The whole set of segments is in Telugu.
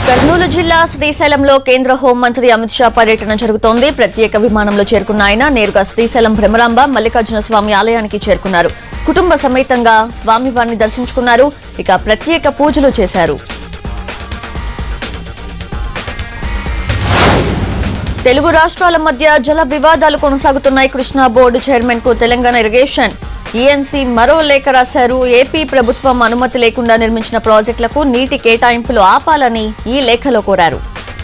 కర్నూలు జిల్లా శ్రీశైలంలో కేంద్ర హోంమంత్రి అమిత్ షా పర్యటన జరుగుతోంది ప్రత్యేక విమానంలో చేరుకున్న ఆయన నేరుగా శ్రీశైలం భ్రమరాంబ మల్లికార్జున స్వామి ఆలయానికి చేరుకున్నారు కుటుంబ సమేతంగా స్వామివారిని దర్శించుకున్నారు ఇక ప్రత్యేక పూజలు చేశారు తెలుగు రాష్ట్రాల మధ్య జల వివాదాలు కొనసాగుతున్నాయి కృష్ణా బోర్డు చైర్మన్ కు తెలంగాణ ఇరిగేషన్ ఈఎన్సీ మరో లేఖ రాశారు ఏపీ ప్రభుత్వం అనుమతి లేకుండా నిర్మించిన ప్రాజెక్టులకు నీటి కేటాయింపులు ఆపాలని ఈ లేఖలో కోరారు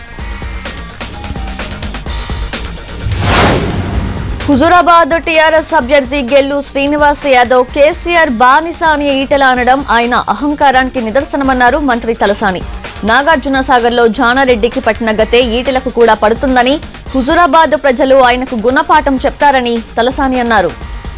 హుజూరాబాద్ టీఆర్ఎస్ అభ్యర్థి గెల్లు శ్రీనివాస్ యాదవ్ కేసీఆర్ బానిస అని ఈటల అనడం ఆయన అహంకారానికి నిదర్శనమన్నారు మంత్రి తలసాని నాగార్జున సాగర్లో జానారెడ్డికి పట్టిన గతే ఈటలకు కూడా పడుతుందని హుజూరాబాద్ ప్రజలు ఆయనకు గుణపాఠం చెప్తారని తలసాని అన్నారు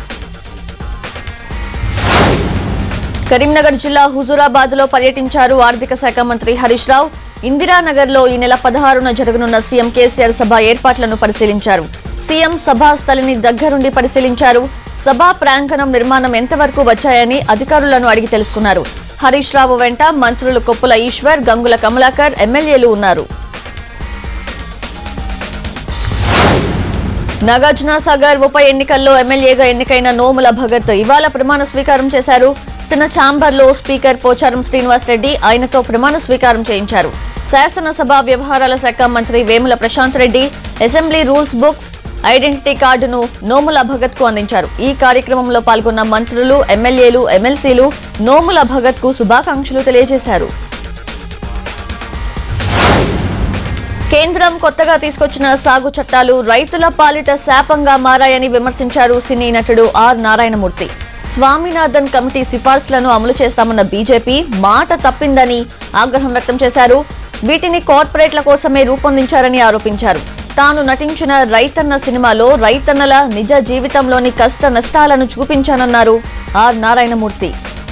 కరీంనగర్ జిల్లా హుజూరాబాద్ లో పర్యటించారు ఆర్థిక శాఖ మంత్రి హరీష్ రావు ఇందిరానగర్ లో ఈ నెల పదహారున జరగనున్న సీఎం కేసీఆర్ సభ ఏర్పాట్లను పరిశీలించారు సీఎం సభా స్థలిని దగ్గరుండి పరిశీలించారు సభా ప్రాంగణం నిర్మాణం ఎంతవరకు వచ్చాయని అధికారులను అడిగి తెలుసుకున్నారు హరీష్ రావు వెంట మంత్రులు కొప్పుల ఈశ్వర్ గంగుల కమలాకర్ ఎమ్మెల్యేలు ఉన్నారు నాగార్జున సాగర్ ఉప ఎన్నికల్లో ఎమ్మెల్యేగా ఎన్నికైన నోముల భగత్ ఇవాళ ప్రమాణ స్వీకారం చేశారు తన ఛాంబర్లో స్పీకర్ పోచారం శ్రీనివాస్ రెడ్డి ఆయనతో ప్రమాణ స్వీకారం చేయించారు శాసనసభ వ్యవహారాల శాఖ మంత్రి Vemula Prashanth Reddy assembly rules books identity కార్డును నోముల భగత్ కు అందించారు ఈ కార్యక్రమంలో పాల్గొన్న మంత్రులు ఎమ్మెల్యేలు ఎమ్మెల్సీలు నోముల భగత్ కు శుభాకాంక్షలు తెలియజేశారు కేంద్రం కొత్తగా తీసుకొచ్చిన సాగు చట్టాలు రైతుల పాలిట శాపంగా మారాయని విమర్శించారు సినీ నటుడు ఆర్ నారాయణమూర్తి స్వామినాథన్ కమిటీ సిఫార్సులను అమలు చేస్తామన్న బీజేపీ మాట తప్పిందని ఆగ్రహం వ్యక్తం చేశారు వీటిని కార్పొరేట్ల కోసమే రూపొందించారని ఆరోపించారు తాను నటించిన రైతన్న సినిమాలో రైతన్నల నిజ జీవితంలోని కష్ట నష్టాలను చూపించానన్నారు ఆర్ నారాయణమూర్తి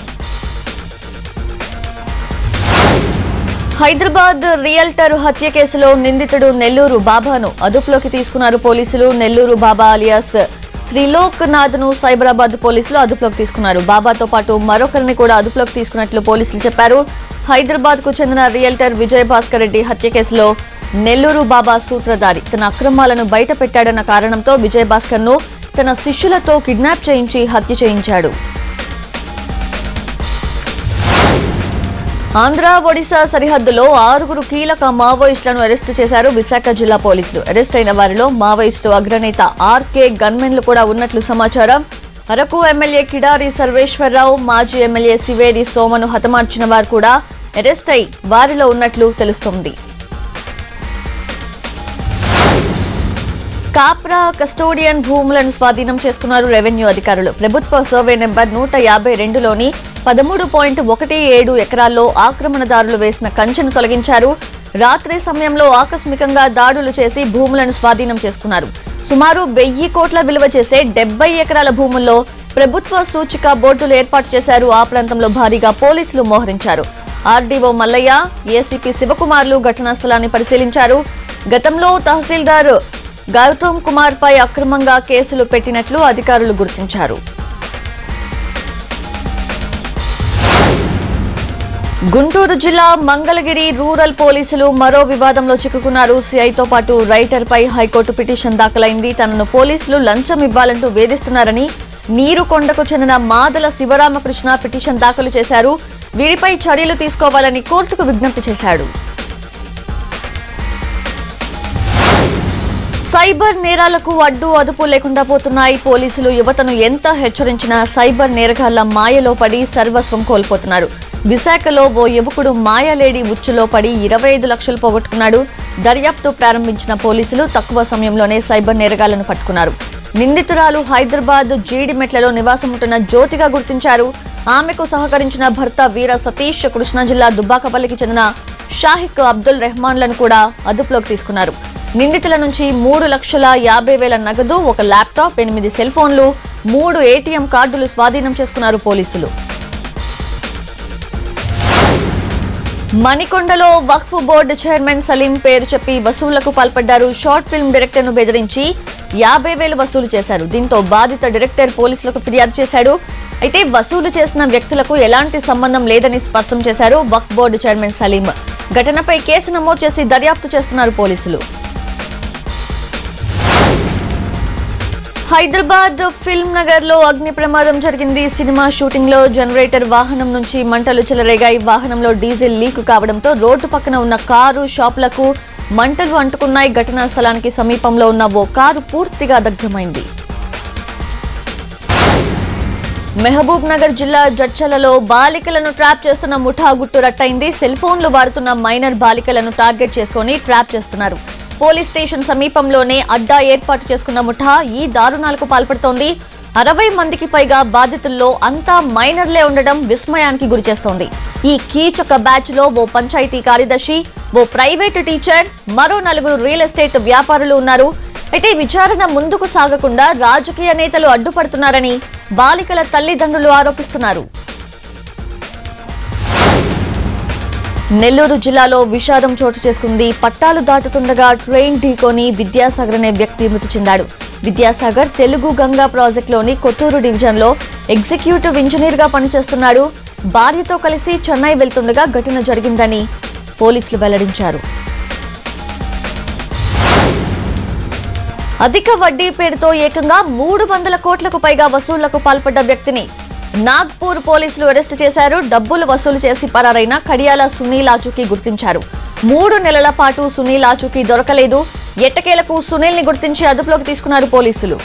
హైదరాబాద్ రియల్టర్ హత్య కేసులో నిందితుడు నెల్లూరు బాబాను అదుపులోకి తీసుకున్నారు పోలీసులు నెల్లూరు బాబా అలియాస్ త్రిలోక్ నాథ్ ను సైబరాబాద్ పోలీసులు అదుపులోకి తీసుకున్నారు బాబాతో పాటు మరొకరిని కూడా అదుపులోకి తీసుకున్నట్లు పోలీసులు చెప్పారు హైదరాబాద్ కు చెందిన రియల్టర్ విజయ్ భాస్కర్ రెడ్డి హత్య కేసులో నెల్లూరు బాబా సూత్రధారి తన అక్రమాలను బయట పెట్టాడన్న కారణంతో విజయ్ భాస్కర్ ను తన శిష్యులతో కిడ్నాప్ చేయించి హత్య చేయించాడు ఆంధ్ర ఒడిశా సరిహద్దులో ఆరుగురు కీలక మావోయిస్టులను అరెస్టు చేశారు విశాఖ జిల్లా పోలీసులు అరెస్ట్ అయిన వారిలో మావోయిస్టు అగ్రనేత ఆర్కే గన్మెన్లు కూడా ఉన్నట్లు సమాచారం అరకు ఎమ్మెల్యే కిడారి సర్వేశ్వరరావు మాజీ ఎమ్మెల్యే సివేరి సోమను హతమార్చిన వారు కూడా అరెస్ట్ అయి వారిలో ఉన్నట్లు తెలుస్తోంది కాప్రా కస్టోడియన్ భూములను స్వాధీనం చేసుకున్నారు రెవెన్యూ అధికారులు ప్రభుత్వ సర్వే నెంబర్ నూట యాభై రెండులోని పదమూడు పాయింట్ ఒకటి ఏడు ఎకరాల్లో ఆక్రమణదారులు వేసిన కంచెను తొలగించారు రాత్రి సమయంలో ఆకస్మికంగా దాడులు చేసి భూములను స్వాధీనం చేసుకున్నారు సుమారు వెయ్యి కోట్ల విలువ చేసే డెబ్బై ఎకరాల భూముల్లో ప్రభుత్వ సూచిక బోర్డులు ఏర్పాటు చేశారు ఆ ప్రాంతంలో భారీగా పోలీసులు మోహరించారు ఆర్డీఓ మల్లయ్య ఏసీపీ శివకుమార్లు ఘటనా స్థలాన్ని పరిశీలించారు గతంలో తహసీల్దార్ గౌతమ్ కుమార్ పై అక్రమంగా కేసులు పెట్టినట్లు అధికారులు గుర్తించారు గుంటూరు జిల్లా మంగళగిరి రూరల్ పోలీసులు మరో వివాదంలో చిక్కుకున్నారు సిఐతో పాటు రైటర్ పై హైకోర్టు పిటిషన్ దాఖలైంది తనను పోలీసులు లంచం ఇవ్వాలంటూ వేధిస్తున్నారని నీరుకొండకు చెందిన మాదల శివరామకృష్ణ పిటిషన్ దాఖలు చేశారు వీరిపై చర్యలు తీసుకోవాలని కోర్టుకు విజ్ఞప్తి చేశాడు సైబర్ నేరాలకు అడ్డు అదుపు లేకుండా పోతున్నాయి పోలీసులు యువతను ఎంత హెచ్చరించినా సైబర్ నేరగాళ్ల మాయలో పడి సర్వస్వం కోల్పోతున్నారు విశాఖలో ఓ యువకుడు మాయలేడి ఉచ్చులో పడి ఇరవై ఐదు లక్షలు పోగొట్టుకున్నాడు దర్యాప్తు ప్రారంభించిన పోలీసులు తక్కువ సమయంలోనే సైబర్ నేరగాళ్లను పట్టుకున్నారు నిందితురాలు హైదరాబాద్ జీడిమెట్లలో నివాసం ఉంటున్న జ్యోతిగా గుర్తించారు ఆమెకు సహకరించిన భర్త వీర సతీష్ కృష్ణా జిల్లా దుబ్బాకపల్లికి చెందిన షాహిక్ అబ్దుల్ రెహమాన్లను కూడా అదుపులోకి తీసుకున్నారు నిందితుల నుంచి మూడు లక్షల యాభై వేల నగదు ఒక ల్యాప్టాప్ ఎనిమిది సెల్ ఫోన్లు మూడు ఏటీఎం కార్డులు స్వాధీనం చేసుకున్నారు పోలీసులు మణికొండలో వక్ఫ్ బోర్డు చైర్మన్ సలీం పేరు చెప్పి వసూళ్లకు పాల్పడ్డారు షార్ట్ ఫిల్మ్ డైరెక్టర్ను బెదిరించి యాభై వేలు వసూలు చేశారు దీంతో బాధిత డైరెక్టర్ పోలీసులకు ఫిర్యాదు చేశాడు అయితే వసూలు చేసిన వ్యక్తులకు ఎలాంటి సంబంధం లేదని స్పష్టం చేశారు వక్ఫ్ బోర్డు చైర్మన్ సలీం ఘటనపై కేసు నమోదు చేసి దర్యాప్తు చేస్తున్నారు పోలీసులు హైదరాబాద్ ఫిల్మ్ నగర్ లో అగ్ని ప్రమాదం జరిగింది సినిమా షూటింగ్ లో జనరేటర్ వాహనం నుంచి మంటలు చెలరేగాయి వాహనంలో డీజిల్ లీక్ కావడంతో రోడ్డు పక్కన ఉన్న కారు షాపులకు మంటలు అంటుకున్నాయి ఘటనా స్థలానికి సమీపంలో ఉన్న ఓ కారు పూర్తిగా దగ్ధమైంది మెహబూబ్ నగర్ జిల్లా జడ్చలలో బాలికలను ట్రాప్ చేస్తున్న ముఠా గుట్టు రట్టయింది సెల్ ఫోన్లు వాడుతున్న మైనర్ బాలికలను టార్గెట్ చేసుకొని ట్రాప్ చేస్తున్నారు పోలీస్ స్టేషన్ సమీపంలోనే అడ్డా ఏర్పాటు చేసుకున్న ముఠా ఈ దారుణాలకు పాల్పడుతోంది అరవై మందికి పైగా బాధితుల్లో అంతా మైనర్లే ఉండడం విస్మయానికి గురిచేస్తోంది ఈ కీచక బ్యాచ్ లో ఓ పంచాయతీ కార్యదర్శి ఓ ప్రైవేటు టీచర్ మరో నలుగురు రియల్ ఎస్టేట్ వ్యాపారులు ఉన్నారు అయితే విచారణ ముందుకు సాగకుండా రాజకీయ నేతలు అడ్డుపడుతున్నారని బాలికల తల్లిదండ్రులు ఆరోపిస్తున్నారు నెల్లూరు జిల్లాలో విషాదం చోటు చేసుకుంది పట్టాలు దాటుతుండగా ట్రైన్ ఢీకొని విద్యాసాగర్ అనే వ్యక్తి మృతి చెందాడు విద్యాసాగర్ తెలుగు గంగా ప్రాజెక్టులోని కొత్తూరు డివిజన్లో ఎగ్జిక్యూటివ్ ఇంజనీర్ గా పనిచేస్తున్నాడు భార్యతో కలిసి చెన్నై వెళ్తుండగా ఘటన జరిగిందని పోలీసులు వెల్లడించారు అధిక వడ్డీ పేరుతో ఏకంగా మూడు వందల కోట్లకు పైగా వసూళ్లకు పాల్పడ్డ వ్యక్తిని నాగ్పూర్ పోలీసులు అరెస్టు చేశారు డబ్బులు వసూలు చేసి పరారైన కడియాల సునీల్ ఆచూకీ గుర్తించారు మూడు నెలల పాటు సునీల్ ఆచూకీ దొరకలేదు ఎట్టకేలకు సునీల్ ని గుర్తించి అదుపులోకి తీసుకున్నారు పోలీసులు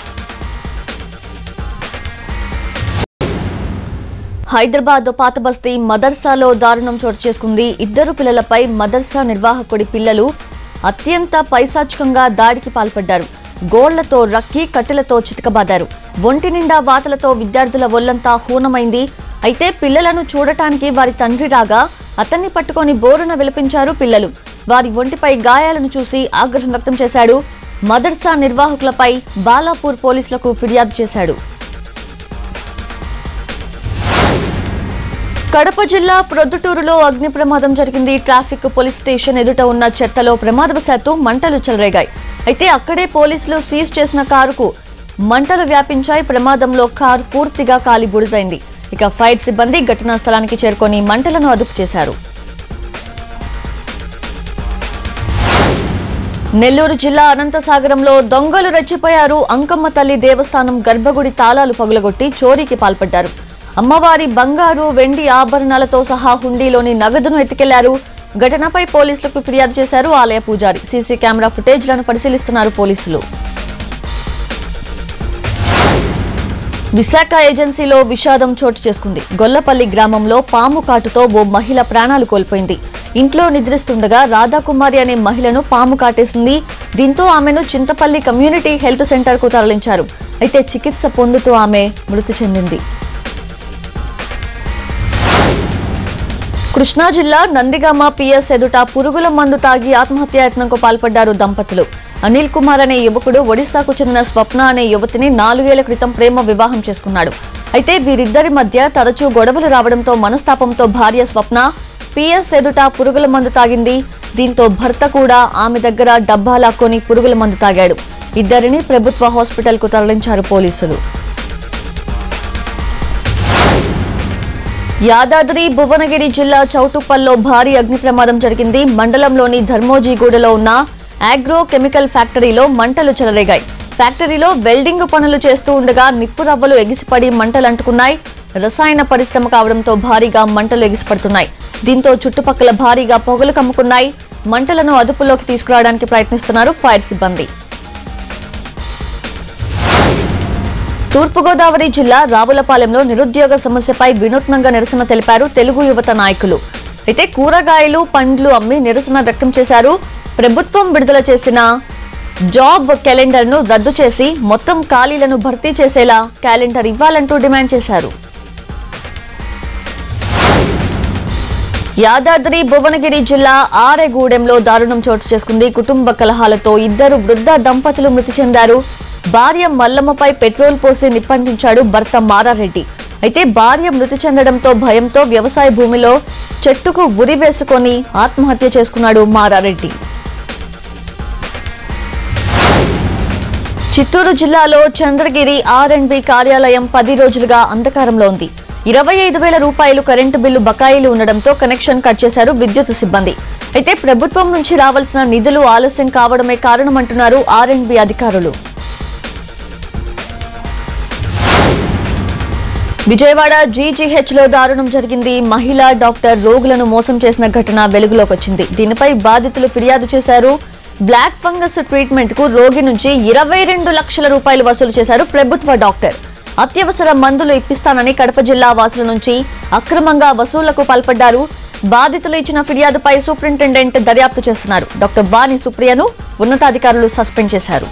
హైదరాబాద్ పాత బస్తీ మదర్సాలో దారుణం చోటు చేసుకుంది ఇద్దరు పిల్లలపై మదర్సా నిర్వాహకుడి పిల్లలు అత్యంత పైశాచికంగా దాడికి పాల్పడ్డారు గోళ్లతో రక్కి కట్టెలతో చితకబాదారు ఒంటి నిండా వాతలతో విద్యార్థుల ఒళ్లంతా హూనమైంది అయితే పిల్లలను చూడటానికి వారి తండ్రి రాగా అతన్ని పట్టుకొని బోరున విలపించారు పిల్లలు వారి ఒంటిపై గాయాలను చూసి ఆగ్రహం వ్యక్తం చేశాడు మదర్సా నిర్వాహకులపై బాలాపూర్ పోలీసులకు ఫిర్యాదు చేశాడు కడప జిల్లా ప్రొద్దుటూరులో అగ్ని ప్రమాదం జరిగింది ట్రాఫిక్ పోలీస్ స్టేషన్ ఎదుట ఉన్న చెత్తలో ప్రమాదవశాత్తు మంటలు చెలరేగాయి అయితే అక్కడే పోలీసులు సీజ్ చేసిన కారుకు మంటలు వ్యాపించాయి ప్రమాదంలో కారు పూర్తిగా కాలి బూడిదైంది ఇక ఫైర్ సిబ్బంది ఘటనా స్థలానికి చేరుకొని మంటలను అదుపు చేశారు నెల్లూరు జిల్లా అనంతసాగరంలో దొంగలు రెచ్చిపోయారు అంకమ్మ తల్లి దేవస్థానం గర్భగుడి తాళాలు పగులగొట్టి చోరీకి పాల్పడ్డారు అమ్మవారి బంగారు వెండి ఆభరణాలతో సహా హుండీలోని నగదును ఎత్తుకెళ్లారు ఘటనపై పోలీసులకు ఫిర్యాదు చేశారు ఆలయ పూజారి సీసీ కెమెరా ఫుటేజ్లను పరిశీలిస్తున్నారు పోలీసులు విశాఖ ఏజెన్సీలో విషాదం చోటు చేసుకుంది గొల్లపల్లి గ్రామంలో పాము కాటుతో ఓ మహిళ ప్రాణాలు కోల్పోయింది ఇంట్లో నిద్రిస్తుండగా రాధాకుమారి అనే మహిళను పాము కాటేసింది దీంతో ఆమెను చింతపల్లి కమ్యూనిటీ హెల్త్ సెంటర్ కు తరలించారు అయితే చికిత్స పొందుతూ ఆమె మృతి చెందింది కృష్ణా జిల్లా నందిగామ పిఎస్ ఎదుట పురుగుల మందు తాగి ఆత్మహత్యాయత్నంకు పాల్పడ్డారు దంపతులు అనిల్ కుమార్ అనే యువకుడు ఒడిశాకు చెందిన స్వప్న అనే యువతిని నాలుగేళ్ల క్రితం ప్రేమ వివాహం చేసుకున్నాడు అయితే వీరిద్దరి మధ్య తరచూ గొడవలు రావడంతో మనస్తాపంతో భార్య స్వప్న పిఎస్ ఎదుట పురుగుల మందు తాగింది దీంతో భర్త కూడా ఆమె దగ్గర డబ్బా లాక్కొని పురుగుల మందు తాగాడు ఇద్దరిని ప్రభుత్వ హాస్పిటల్కు తరలించారు పోలీసులు యాదాద్రి భువనగిరి జిల్లా చౌటుప్పల్లో భారీ అగ్ని ప్రమాదం జరిగింది మండలంలోని ధర్మోజీగూడలో ఉన్న ఆగ్రో కెమికల్ ఫ్యాక్టరీలో మంటలు చెలరేగాయి ఫ్యాక్టరీలో వెల్డింగ్ పనులు చేస్తూ ఉండగా నిప్పు రవ్వలు ఎగిసిపడి మంటలు అంటుకున్నాయి రసాయన పరిశ్రమ కావడంతో భారీగా మంటలు ఎగిసిపడుతున్నాయి దీంతో చుట్టుపక్కల భారీగా పొగలు కమ్ముకున్నాయి మంటలను అదుపులోకి తీసుకురావడానికి ప్రయత్నిస్తున్నారు ఫైర్ సిబ్బంది తూర్పుగోదావరి జిల్లా రావులపాలెంలో నిరుద్యోగ సమస్యపై వినూత్నంగా నిరసన తెలిపారు తెలుగు యువత నాయకులు అయితే కూరగాయలు పండ్లు అమ్మి నిరసన వ్యక్తం చేశారు ప్రభుత్వం విడుదల చేసిన జాబ్ క్యాలెండర్ ను రద్దు చేసి మొత్తం ఖాళీలను భర్తీ చేసేలా క్యాలెండర్ ఇవ్వాలంటూ డిమాండ్ చేశారు యాదాద్రి భువనగిరి జిల్లా ఆరెగూడెంలో దారుణం చోటు చేసుకుంది కుటుంబ కలహాలతో ఇద్దరు వృద్ధ దంపతులు మృతి చెందారు భార్య మల్లమ్మపై పెట్రోల్ పోసి నిప్పంటించాడు భర్త మారారెడ్డి అయితే భార్య మృతి చెందడంతో భయంతో వ్యవసాయ భూమిలో చెట్టుకు ఉరి వేసుకొని ఆత్మహత్య చేసుకున్నాడు మారారెడ్డి చిత్తూరు జిల్లాలో చంద్రగిరి ఆర్ అండ్ బి కార్యాలయం పది రోజులుగా అంధకారంలో ఉంది ఇరవై ఐదు వేల రూపాయలు కరెంటు బిల్లు బకాయిలు ఉండడంతో కనెక్షన్ కట్ చేశారు విద్యుత్ సిబ్బంది అయితే ప్రభుత్వం నుంచి రావాల్సిన నిధులు ఆలస్యం కావడమే కారణమంటున్నారు ఆర్ అండ్ బి అధికారులు విజయవాడ జీజీహెచ్ లో దారుణం జరిగింది మహిళా డాక్టర్ రోగులను మోసం చేసిన ఘటన వెలుగులోకి వచ్చింది దీనిపై బాధితులు ఫిర్యాదు చేశారు బ్లాక్ ఫంగస్ ట్రీట్మెంట్ కు రోగి నుంచి ఇరవై రెండు లక్షల రూపాయలు వసూలు చేశారు ప్రభుత్వ డాక్టర్ అత్యవసర మందులు ఇప్పిస్తానని కడప జిల్లా వాసుల నుంచి అక్రమంగా వసూళ్లకు పాల్పడ్డారు బాధితులు ఇచ్చిన ఫిర్యాదుపై సూపరింటెండెంట్ దర్యాప్తు చేస్తున్నారు డాక్టర్ వాణి సుప్రియను ఉన్నతాధికారులు సస్పెండ్ చేశారు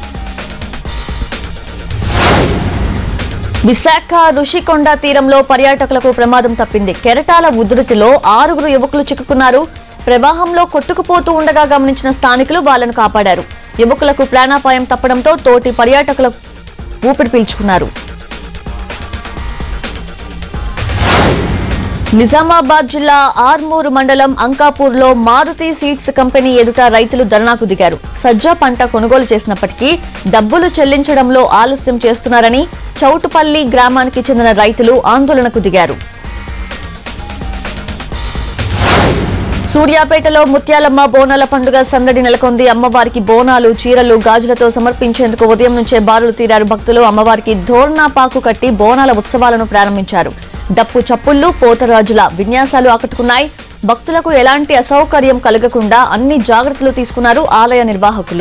విశాఖ ఋషికొండ తీరంలో పర్యాటకులకు ప్రమాదం తప్పింది కెరటాల ఉధృతిలో ఆరుగురు యువకులు చిక్కుకున్నారు ప్రవాహంలో కొట్టుకుపోతూ ఉండగా గమనించిన స్థానికులు వాళ్ళను కాపాడారు యువకులకు ప్రాణాపాయం తప్పడంతో తోటి పర్యాటకులు ఊపిరి పీల్చుకున్నారు నిజామాబాద్ జిల్లా ఆర్మూరు మండలం అంకాపూర్లో మారుతి సీడ్స్ కంపెనీ ఎదుట రైతులు ధర్నాకు దిగారు సజ్జ పంట కొనుగోలు చేసినప్పటికీ డబ్బులు చెల్లించడంలో ఆలస్యం చేస్తున్నారని చౌటుపల్లి గ్రామానికి చెందిన రైతులు ఆందోళనకు దిగారు సూర్యాపేటలో ముత్యాలమ్మ బోనాల పండుగ సందడి నెలకొంది అమ్మవారికి బోనాలు చీరలు గాజులతో సమర్పించేందుకు ఉదయం నుంచే బారులు తీరారు భక్తులు అమ్మవారికి ధోర్నాపాకు కట్టి బోనాల ఉత్సవాలను ప్రారంభించారు డప్పు చప్పుళ్లు పోతరాజుల విన్యాసాలు ఆకట్టుకున్నాయి భక్తులకు ఎలాంటి అసౌకర్యం కలగకుండా అన్ని జాగ్రత్తలు తీసుకున్నారు ఆలయ నిర్వాహకులు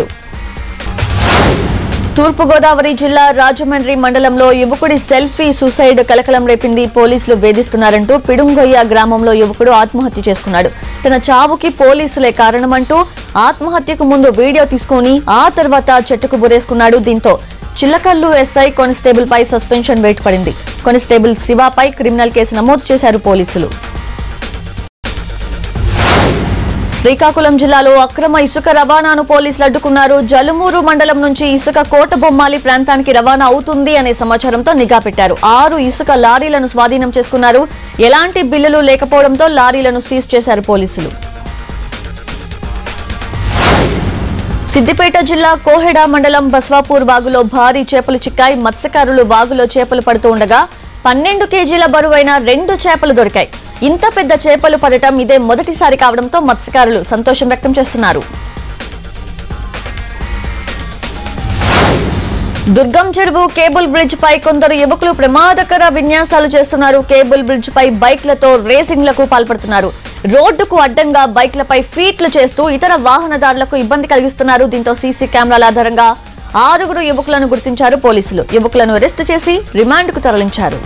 తూర్పుగోదావరి జిల్లా రాజమండ్రి మండలంలో యువకుడి సెల్ఫీ సూసైడ్ కలకలం రేపింది పోలీసులు వేధిస్తున్నారంటూ పిడుంగొయ్య గ్రామంలో యువకుడు ఆత్మహత్య చేసుకున్నాడు తన చావుకి పోలీసులే కారణమంటూ ఆత్మహత్యకు ముందు వీడియో తీసుకొని ఆ తర్వాత చెట్టుకు బురేసుకున్నాడు దీంతో చిల్లకల్లు ఎస్ఐ కానిస్టేబుల్ పై సస్పెన్షన్ వేటు పడింది కానిస్టేబుల్ శివాపై క్రిమినల్ కేసు నమోదు చేశారు పోలీసులు శ్రీకాకుళం జిల్లాలో అక్రమ ఇసుక రవాణాను పోలీసులు అడ్డుకున్నారు జలుమూరు మండలం నుంచి ఇసుక కోట బొమ్మాలి ప్రాంతానికి రవాణా అవుతుంది అనే సమాచారంతో నిఘా పెట్టారు ఆరు ఇసుక లారీలను స్వాధీనం చేసుకున్నారు ఎలాంటి బిల్లులు లేకపోవడంతో లారీలను సీజ్ చేశారు పోలీసులు సిద్దిపేట జిల్లా కోహెడ మండలం బస్వాపూర్ వాగులో భారీ చేపలు చిక్కాయి మత్స్యకారులు వాగులో చేపలు పడుతూ ఉండగా పన్నెండు కేజీల బరువైన రెండు చేపలు దొరికాయి ఇంత పెద్ద చేపలు పడటం ఇదే మొదటిసారి కావడంతో మత్స్యకారులు సంతోషం వ్యక్తం చేస్తున్నారు దుర్గం చెరువు కేబుల్ బ్రిడ్జ్ పై కొందరు యువకులు ప్రమాదకర విన్యాసాలు చేస్తున్నారు కేబుల్ బ్రిడ్జ్ పై బైక్లతో రేసింగ్లకు పాల్పడుతున్నారు రోడ్డుకు అడ్డంగా బైక్లపై ఫీట్లు చేస్తూ ఇతర వాహనదారులకు ఇబ్బంది కలిగిస్తున్నారు దీంతో సీసీ కెమెరాల ఆధారంగా ఆరుగురు యువకులను గుర్తించారు పోలీసులు యువకులను అరెస్టు చేసి రిమాండ్కు తరలించారు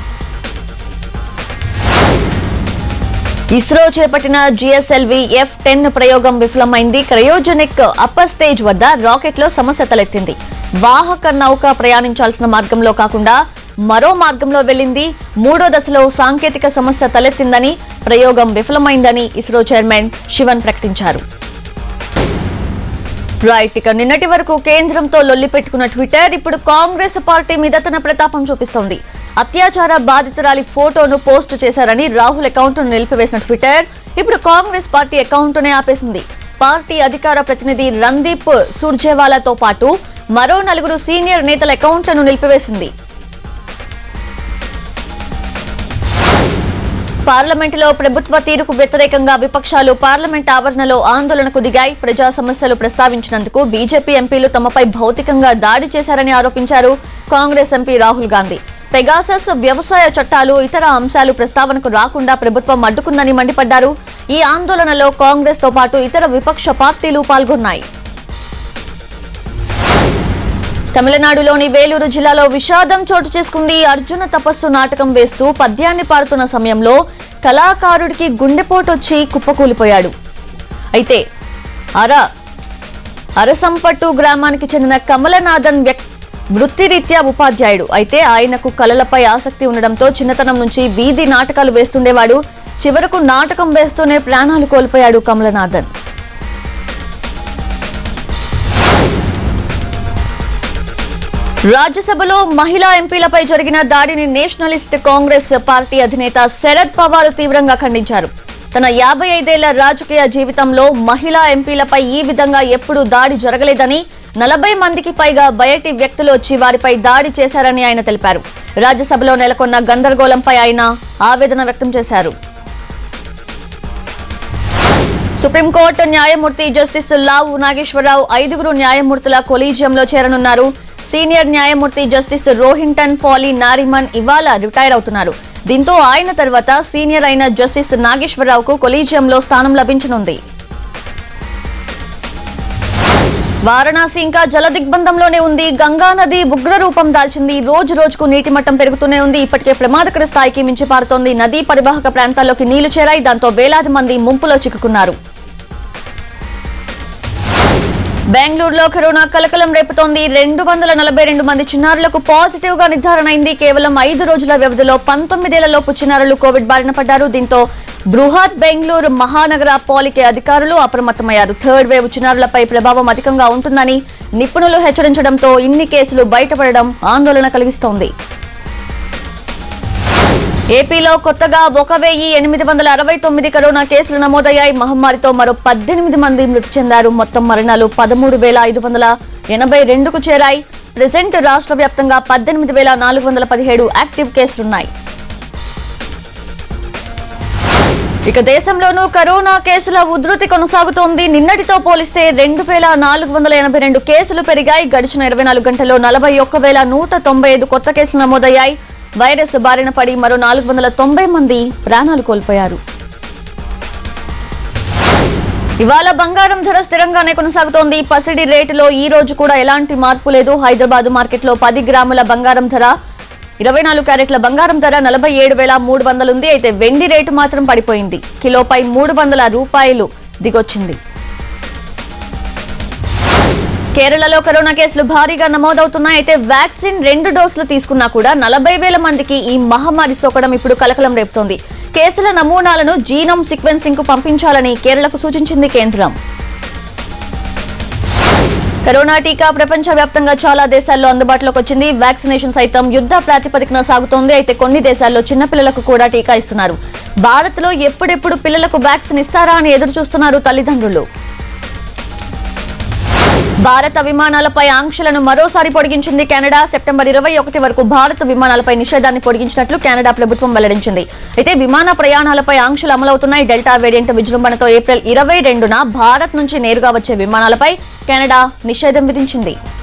ఇస్రో చేపట్టిన జిఎస్ఎల్వి ఎఫ్ టెన్ ప్రయోగం విఫలమైంది క్రయోజెనిక్ అప్పర్ స్టేజ్ వద్ద రాకెట్లో సమస్య తలెత్తింది వాహక నౌక ప్రయాణించాల్సిన మార్గంలో కాకుండా మరో మార్గంలో వెళ్ళింది మూడో దశలో సాంకేతిక సమస్య తలెత్తిందని ప్రయోగం విఫలమైందని ఇస్రో చైర్మన్ శివన్ ప్రకటించారు రైట్ ఇక నిన్నటి వరకు కేంద్రంతో లొల్లి పెట్టుకున్న ట్విట్టర్ ఇప్పుడు కాంగ్రెస్ పార్టీ మీద తన ప్రతాపం చూపిస్తోంది అత్యాచార బాధితురాలి ఫోటోను పోస్ట్ చేశారని రాహుల్ అకౌంట్ను నిలిపివేసిన ట్విట్టర్ ఇప్పుడు కాంగ్రెస్ పార్టీ అకౌంట్నే ఆపేసింది పార్టీ అధికార ప్రతినిధి రందీప్ సుర్జేవాలాతో పాటు మరో నలుగురు సీనియర్ నేతల అకౌంట్లను నిలిపివేసింది పార్లమెంటులో ప్రభుత్వ తీరుకు వ్యతిరేకంగా విపక్షాలు పార్లమెంట్ ఆవరణలో ఆందోళనకు దిగాయి ప్రజా సమస్యలు ప్రస్తావించినందుకు బీజేపీ ఎంపీలు తమపై భౌతికంగా దాడి చేశారని ఆరోపించారు Congress MP Rahul Gandhi Pegasus వ్యవసాయ చట్టాలు ఇతర అంశాలు ప్రస్తావనకు రాకుండా ప్రభుత్వం అడ్డుకుందని మండిపడ్డారు ఈ ఆందోళనలో కాంగ్రెస్ తో పాటు ఇతర విపక్ష పార్టీలు పాల్గొన్నాయి తమిళనాడులోని వేలూరు జిల్లాలో విషాదం చోటు చేసుకుంది అర్జున తపస్సు నాటకం వేస్తూ పద్యాన్ని పాడుతున్న సమయంలో కళాకారుడికి గుండెపోటొచ్చి కుప్పకూలిపోయాడు అయితే అర అరసంపట్టు గ్రామానికి చెందిన కమలనాథన్ వ్యక్ వృత్తిరీత్యా ఉపాధ్యాయుడు అయితే ఆయనకు కళలపై ఆసక్తి ఉండడంతో చిన్నతనం నుంచి వీధి నాటకాలు వేస్తుండేవాడు చివరకు నాటకం వేస్తూనే ప్రాణాలు కోల్పోయాడు కమలనాథన్ రాజ్యసభలో మహిళా ఎంపీలపై జరిగిన దాడిని నేషనలిస్ట్ కాంగ్రెస్ పార్టీ అధినేత శరద్ పవార్ తీవ్రంగా ఖండించారు తన యాభై ఐదేళ్ల రాజకీయ జీవితంలో మహిళా ఎంపీలపై ఈ విధంగా ఎప్పుడూ దాడి జరగలేదని నలభై మందికి పైగా బయటి వ్యక్తులు వచ్చి వారిపై దాడి చేశారని ఆయన తెలిపారు రాజ్యసభలో నెలకొన్న గందరగోళంపై ఆయన ఆవేదన వ్యక్తం చేశారు సుప్రీంకోర్టు న్యాయమూర్తి జస్టిస్ లావు నాగేశ్వరరావు ఐదుగురు న్యాయమూర్తుల కొలీజియంలో చేరనున్నారు సీనియర్ న్యాయమూర్తి జస్టిస్ రోహింటన్ ఫాలీ నారిమన్ ఇవాళ రిటైర్ అవుతున్నారు దీంతో ఆయన తర్వాత సీనియర్ అయిన జస్టిస్ నాగేశ్వరరావుకు కొలీజియంలో స్థానం లభించనుంది వారణాసి ఇంకా జల దిగ్బంధంలోనే ఉంది గంగా నది ఉగ్ర రూపం దాల్చింది రోజు రోజుకు నీటి మట్టం పెరుగుతూనే ఉంది ఇప్పటికే ప్రమాదకర స్థాయికి మించి పారుతోంది నదీ పరివాహక ప్రాంతాల్లోకి నీళ్లు చేరాయి దాంతో వేలాది మంది ముంపులో చిక్కుకున్నారు బెంగళూరులో కరోనా కలకలం రేపుతోంది రెండు వందల నలభై రెండు మంది చిన్నారులకు పాజిటివ్ గా నిర్ధారణ అయింది కేవలం ఐదు రోజుల వ్యవధిలో పంతొమ్మిదేళ్లలోపు చిన్నారులు కోవిడ్ బారిన పడ్డారు దీంతో బృహత్ బెంగళూరు మహానగర పాలికే అధికారులు అప్రమత్తమయ్యారు థర్డ్ వేవ్ చిన్నారులపై ప్రభావం అధికంగా ఉంటుందని నిపుణులు హెచ్చరించడంతో ఇన్ని కేసులు బయటపడడం ఆందోళన కలిగిస్తోంది ఏపీలో కొత్తగా ఒక వెయ్యి ఎనిమిది వందల అరవై తొమ్మిది కరోనా కేసులు నమోదయ్యాయి మహమ్మారితో మరో పద్దెనిమిది మంది మృతి చెందారు మొత్తం మరణాలు పదమూడు వేల ఐదు వందల ఎనభై రెండుకు చేరాయి ప్రజెంట్ రాష్ట్ర వ్యాప్తంగా పద్దెనిమిది వేల నాలుగు వందల పదిహేడు యాక్టివ్ కేసులున్నాయి ఇక దేశంలోనూ కరోనా కేసుల ఉధృతి కొనసాగుతోంది నిన్నటితో పోలిస్తే రెండు వేల నాలుగు వందల ఎనభై రెండు కేసులు పెరిగాయి గడిచిన ఇరవై నాలుగు గంటల్లో నలభై ఒక్క వేల నూట తొంభై ఐదు కొత్త కేసులు నమోదయ్యాయి వైరస్ బారిన పడి మరో నాలుగు వందల తొంభై మంది ప్రాణాలు కోల్పోయారు ఇవాళ బంగారం ధర స్థిరంగానే కొనసాగుతోంది పసిడి రేటులో ఈ రోజు కూడా ఎలాంటి మార్పు లేదు హైదరాబాద్ మార్కెట్లో పది గ్రాముల బంగారం ధర ఇరవై నాలుగు క్యారెట్ల బంగారం ధర నలభై ఏడు వేల మూడు వందలు ఉంది అయితే వెండి రేటు మాత్రం పడిపోయింది కిలోపై మూడు వందల రూపాయలు దిగొచ్చింది కేరళలో కరోనా కేసులు భారీగా నమోదవుతున్నాయి అయితే వ్యాక్సిన్ రెండు డోసులు తీసుకున్నా కూడా నలభై వేల మందికి ఈ మహమ్మారి సోకడం ఇప్పుడు కలకలం రేపుతోంది కేసుల నమూనాలను జీనోమ్ సీక్వెన్సింగ్ కు పంపించాలని కేరళకు సూచించింది కేంద్రం కరోనా టీకా ప్రపంచవ్యాప్తంగా చాలా దేశాల్లో అందుబాటులోకి వచ్చింది వ్యాక్సినేషన్ సైతం యుద్ధ ప్రాతిపదికన సాగుతోంది అయితే కొన్ని దేశాల్లో చిన్నపిల్లలకు కూడా టీకా ఇస్తున్నారు భారత్ లో ఎప్పుడెప్పుడు పిల్లలకు వ్యాక్సిన్ ఇస్తారా అని ఎదురు చూస్తున్నారు తల్లిదండ్రులు భారత విమానాలపై ఆంక్షలను మరోసారి పొడిగించింది కెనడా సెప్టెంబర్ ఇరవై ఒకటి వరకు భారత విమానాలపై నిషేధాన్ని పొడిగించినట్లు కెనడా ప్రభుత్వం వెల్లడించింది అయితే విమాన ప్రయాణాలపై ఆంక్షలు అమలవుతున్నాయి డెల్టా వేరియంట్ విజృంభణతో ఏప్రిల్ ఇరవై రెండున భారత్ నుంచి నేరుగా వచ్చే విమానాలపై కెనడా నిషేధం విధించింది